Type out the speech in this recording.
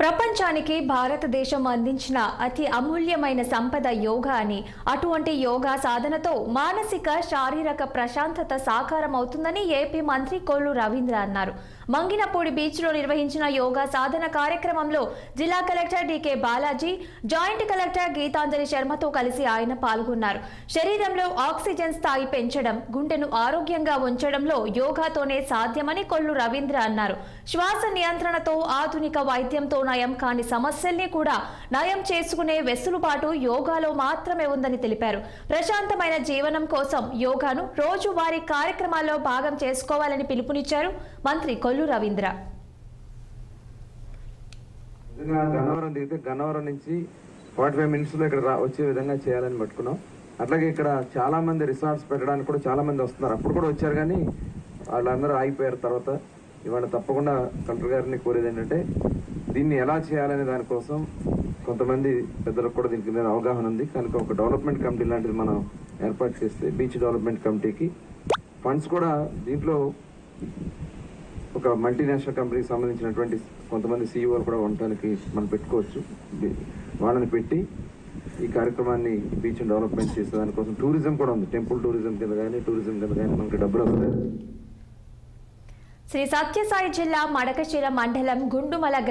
ప్రపంచానికి భారతదేశం అందించిన అతి అమూల్యమైన సంపద యోగా అని అటువంటి యోగా సాధనతో మానసిక శారీరక ప్రశాంతత సాకారం అవుతుందని ఏపీ మంత్రి కొల్లు రవీంద్ర అన్నారు మంగినపూడి బీచ్లో నిర్వహించిన యోగా సాధన కార్యక్రమంలో జిల్లా collector D K Balaji joint collector Geetanjali శర్మతో కలిసి ఆయన పాల్గొన్నారు శరీరంలో ఆక్సిజన్ స్థాయి పెంచడం గుండెను ఆరోగ్యంగా ఉంచడంలో యోగాతోనే సాధ్యమని కొల్లు రవీంద్ర అన్నారు శ్వాస నియంత్రణతో ఆధునిక వైద్యంతో నయం కాని సమస్యల్ని కూడా నయం చేసుకునే వెసులుబాటు యోగాలో మాత్రమే ఉందని తెలిపారు ప్రశాంతమైన జీవనం కోసం యోగాను రోజువారీ కార్యక్రమాల్లో భాగం చేసుకోవాలని పిలుపునిచ్చారు మంత్రి కొల్లు రవీంద్ర నిజంగా గన్నవరం దిగితే గన్నవరం నుంచి ఫార్టీ ఫైవ్ మినిట్స్ లో ఇక్కడ రా- వచ్చే విధంగా చేయాలని పట్టుకున్నాం అట్లాగే ఇక్కడ చాలా మంది రిసార్ట్స్ పెట్టడానికి కూడా చాలా మంది వస్తున్నారు అప్పుడు కూడా వచ్చారు కానీ వాళ్ళందరూ ఆగిపోయారు తర్వాత ఇవాళ తప్పకుండా కలెక్టర్ గారిని కోరేది ఏంటంటే దీన్ని ఎలా చేయాలనే దానికోసం కొంతమంది పెద్దలకు కూడా దీనికి మీద అవగాహన ఉంది కనుక ఒక డెవలప్మెంట్ కమిటీ లాంటిది మనం ఏర్పాటు చేస్తే బీచ్ డెవలప్మెంట్ కమిటీకి ఫండ్స్ కూడా దీంట్లో ఒక మల్టీనేషనల్ కంపెనీకి సంబంధించినటువంటి కొంతమంది సీఈఓలు కూడా ఉండటానికి మనం పెట్టుకోవచ్చు ది- వాళ్ళని పెట్టి ఈ కార్యక్రమాన్ని బీచ్ డెవలప్మెంట్ చేసే దానికోసం టూరిజం కూడా ఉంది టెంపుల్ టూరిజం కింద కానీ టూరిజం కింద కానీ మనకి డబ్బులు వస్తాయి శ్రీ సత్యసాయి జిల్లా మడకశిర మండలం గుండుమల